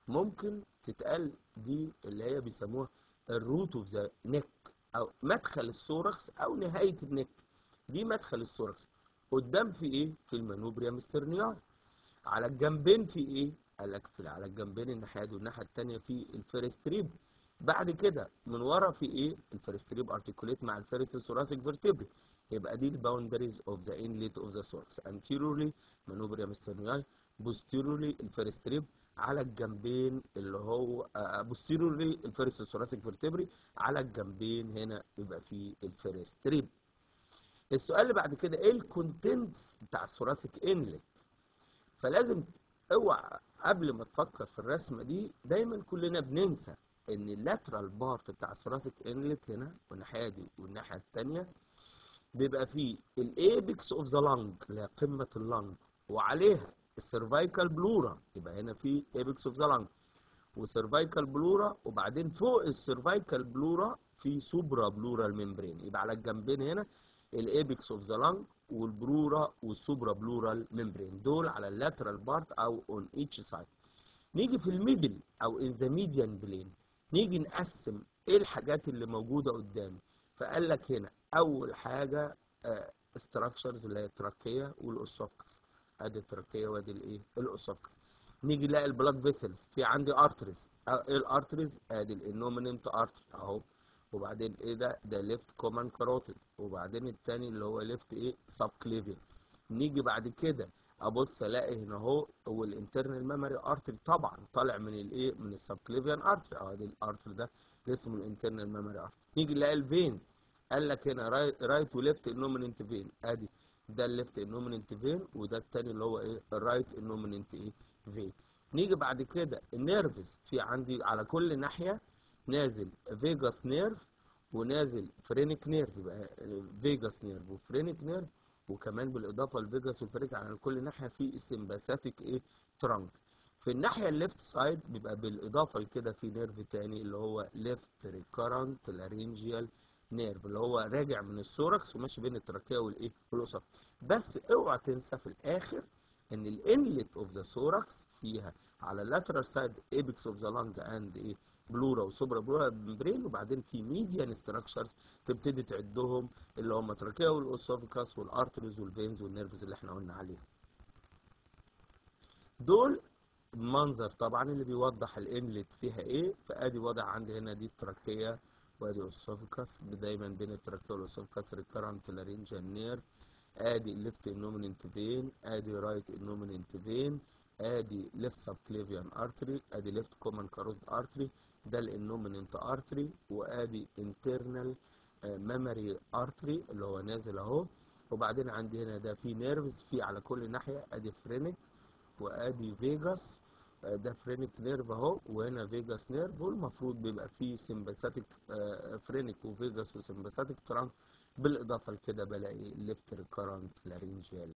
ممكن تتقال دي اللي هي بيسموها الروت اوف ذا نيك او مدخل السوركس او نهايه النك دي مدخل السوركس قدام في ايه في المانوبريا مسترنيال على الجنبين في ايه قال لك في على الجنبين الناحيه دي والناحيه الثانيه في الفيرستريب بعد كده من ورا في ايه الفيرستريب ارتكوليت مع الفيرست ثوراسيك فيرتبري يبقى دي الباوندريز اوف ذا انليت اوف ذا سوركس انتيرورلي مانوبريا مسترنيال بوستيرورلي الفيرستريب على الجنبين اللي هو بوستيرورلي الفيرست ثوراسيك فيرتبري على الجنبين هنا يبقى في الفيرستريب السؤال اللي بعد كده ايه الكونتنتس بتاع الثوراسيك انلت فلازم اوعى قبل ما تفكر في الرسمه دي دايما كلنا بننسى ان اللاترال بارت بتاع الثوراسيك انلت هنا والناحيه دي والناحيه الثانيه بيبقى فيه الايبكس اوف ذا لانج اللي هي قمه اللانج وعليها السيرفايكال بلورا يبقى هنا في ايبكس اوف ذا لانج وسيرفايكال بلورا وبعدين فوق السيرفايكال بلورا في سوبرا بلورال ممبرين يبقى على الجنبين هنا الايبكس اوف ذا لانج والبرورا والسوبرا بلورال ممبرين دول على اللاترال بارت او اون ايتش سايد نيجي في الميدل او ان ذا ميديان بلين نيجي نقسم ايه الحاجات اللي موجوده قدامي فقال لك هنا اول حاجه استراكشرز اللي هي التراكيه والاسوفكس ادي التراكيه وادي الايه الاسوفكس نيجي نلاقي البلاد فيسلز في عندي ارتريز ايه الارتريز ادي الانوميننت ارتري اهو وبعدين ايه ده ده ليفت كومان كاروتيد وبعدين التاني اللي هو ليفت ايه سب كليفيان نيجي بعد كده ابص الاقي هنا اهو هو الانترنال ميموري ارتري طبعا طالع من الايه من السب كليفيان ارتري اه دي الارتري ده اسمه الانترنال ميموري ارتري نيجي نلاقي الفينز قال لك هنا رايت, رايت وليفت انوميننت فين ادي ده الليفت انوميننت فين وده التاني اللي هو ايه الرايت انوميننت ايه فين نيجي بعد كده النيرفز في عندي على كل ناحيه نازل فيجاس نيرف ونازل فرينك نيرف يبقى فيجاس نيرف وفرينك نيرف وكمان بالاضافه لفيجاس والفرينك على كل ناحيه في السمباثيك ايه ترانك في الناحيه الليفت سايد بيبقى بالاضافه لكده في نيرف تاني اللي هو ليفت ريكارنت لارينجيال نيرف اللي هو راجع من الثوركس وماشي بين التراكيه والايه والاسف بس اوعى تنسى في الاخر ان الانلت اوف ذا ثوركس فيها على اللاترال سايد ايبكس اوف ذا لانج اند ايه بلورا وسوبرا بلورا ممبرين وبعدين في ميديان ستراكشرز تبتدي تعدهم اللي هم التراكيه والاسوفيكاس والارتريز والفينز والنيرفز اللي احنا قلنا عليهم دول منظر طبعا اللي بيوضح الانلت فيها ايه فادي وضع عندي هنا دي التراكيه وادي اسوفيكاس دايما بين التراكيه والاسوفيكاس ريكارنت لارينجال نيرف ادي ليفت انوميننت فين ادي رايت انوميننت فين ادي ليفت سب كليفيان ارتري ادي ليفت كومن كاروتيد ارتري ده الانوميننت ارتري وادي انترنال ميموري ارتري اللي هو نازل اهو وبعدين عندي هنا ده في نيرفز في على كل ناحيه ادي فرينك وادي فيجاس ده فرينك نيرف اهو وهنا فيجاس نيرف والمفروض بيبقى فيه سمباثيك فرينك وفيجاس وسمباثيك ترانك بالاضافه لكده بلاقي ليفت ريكارنت لارينجيال